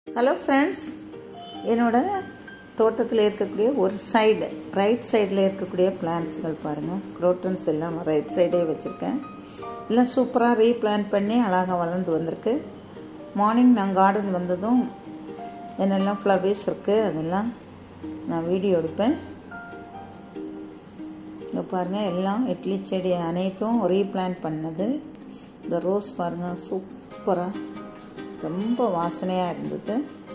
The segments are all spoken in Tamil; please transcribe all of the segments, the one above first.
ஹலோ ஃப்ரெண்ட்ஸ் என்னோட தோட்டத்தில் இருக்கக்கூடிய ஒரு சைடு ரைட் சைடில் இருக்கக்கூடிய பிளான்ட்ஸுகள் பாருங்கள் குரோட்டன்ஸ் எல்லாம் ரைட் சைடே வச்சுருக்கேன் எல்லாம் சூப்பராக ரீப்ளான் பண்ணி அழகாக வளர்ந்து வந்திருக்கு மார்னிங் நான் கார்டன் வந்ததும் என்னெல்லாம் ஃப்ளவர்ஸ் இருக்குது அதெல்லாம் நான் வீடியோ எடுப்பேன் இங்கே பாருங்கள் எல்லாம் இட்லி செடி அனைத்தும் ரீப்ளான் பண்ணது இந்த ரோஸ் பாருங்கள் சூப்பராக ரொம்ப வாசனையாக இருந்தது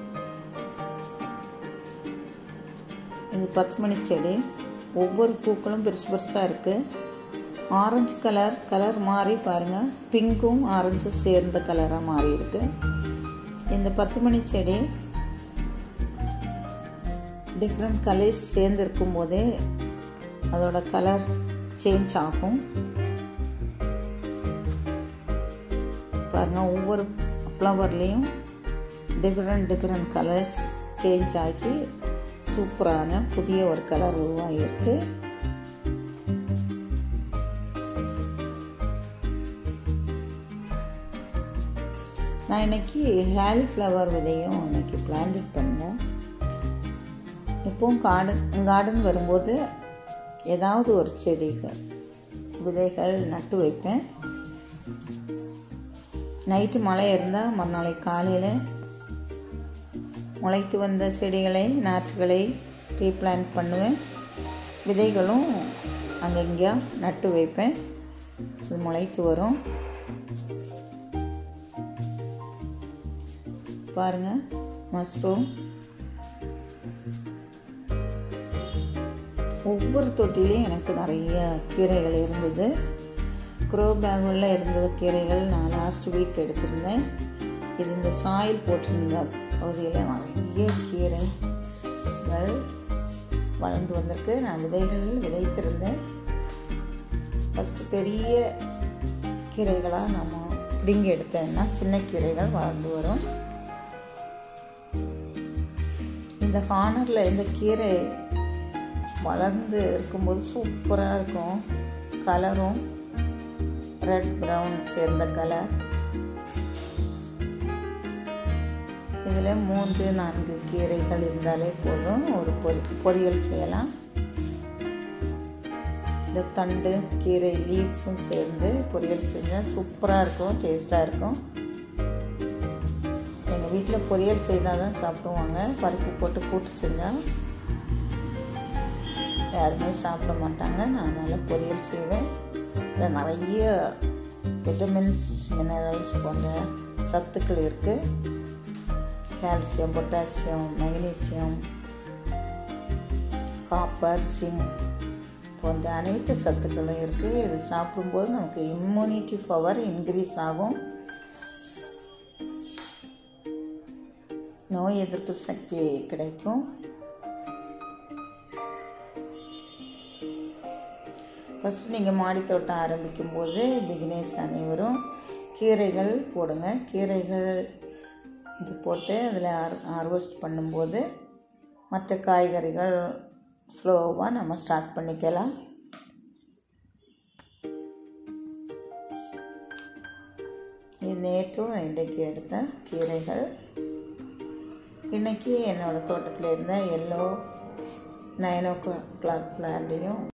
இது பத்து மணி செடி ஒவ்வொரு பூக்களும் பெருசு பெருசாக இருக்குது ஆரஞ்சு கலர் கலர் மாறி பாருங்கள் பிங்க்கும் ஆரஞ்சும் சேர்ந்த கலராக மாறி இருக்கு இந்த பத்து மணி செடி டிஃப்ரெண்ட் கலர்ஸ் சேர்ந்து இருக்கும்போதே அதோட கலர் சேஞ்ச் ஆகும் பாருங்கள் ஒவ்வொரு ஃப்ளவர்லேயும் டிஃப்ரெண்ட் டிஃப்ரெண்ட் கலர்ஸ் சேஞ்ச் ஆகி சூப்பரான புதிய ஒரு கலர் உருவாகியிருக்கு நான் இன்னைக்கு ஹேலி ஃப்ளவர் விதையும் இன்னைக்கு பிளான்ட் பண்ணேன் இப்போவும் கார்டன் கார்டன் வரும்போது ஏதாவது ஒரு செடிகள் விதைகள் நட்டு வைப்பேன் நைட்டு மழை இருந்தால் மறுநாளைக்கு காலையில் முளைத்து வந்த செடிகளை நாற்றுகளை ரீப்ளான்ட் பண்ணுவேன் விதைகளும் அங்கங்கேயா நட்டு வைப்பேன் அது முளைத்து வரும் பாருங்கள் மஷ்ரூம் ஒவ்வொரு தொட்டிலையும் எனக்கு நிறைய கீரைகள் இருந்தது க்ரோ பேகுள்ள இருந்த கீரைகள் நான் லாஸ்ட் வீக் எடுத்திருந்தேன் இது இந்த சாயில் போட்டிருந்த பகுதியில் நிறைய கீரைகள் வளர்ந்து வந்திருக்கு நான் விதைகள் விதைத்திருந்தேன் ஃபஸ்ட்டு பெரிய கீரைகளாக நம்ம பிடிங்கி எடுத்தேன்னா சின்ன கீரைகள் வளர்ந்து வரும் இந்த கார்னரில் இந்த கீரை வளர்ந்து இருக்கும்போது சூப்பராக இருக்கும் கலரும் ரெட் ப்ரௌன் சேர்ந்த கலர் இதில் மூன்று நான்கு கீரைகள் இருந்தாலே போதும் ஒரு பொரி பொரியல் செய்யலாம் இந்த தண்டு கீரை லீவ்ஸும் சேர்ந்து பொரியல் செஞ்சால் சூப்பராக இருக்கும் டேஸ்ட்டாக இருக்கும் எங்கள் வீட்டில் பொரியல் செய்தால் தான் சாப்பிடுவாங்க பருப்பு போட்டு கூட்டு செஞ்சால் யாருமே சாப்பிட மாட்டாங்க நான் அதனால் பொரியல் செய்வேன் இதில் நிறைய விட்டமின்ஸ் மினரல்ஸ் போன்ற சத்துக்கள் இருக்குது calcium potassium magnesium copper zinc போன்ற அனைத்து சத்துக்களும் இருக்குது இது சாப்பிடும்போது நமக்கு இம்யூனிட்டி பவர் இன்க்ரீஸ் ஆகும் நோய் எதிர்ப்பு சக்தி கிடைக்கும் ஃபஸ்ட்டு நீங்கள் மாடித்தோட்டம் ஆரம்பிக்கும் போது பிகினேஸ் அனைவரும் கீரைகள் போடுங்க கீரைகள் இது போட்டு அதில் ஹார் ஹார்வெஸ்ட் பண்ணும்போது மற்ற காய்கறிகள் ஸ்லோவாக நம்ம ஸ்டார்ட் பண்ணிக்கலாம் இது நேற்றும் இன்றைக்கு எடுத்த கீரைகள் இன்றைக்கி என்னோடய தோட்டத்தில் இருந்த எல்லோ நைன் ஓ கிளாக் பிளான்ட்டையும்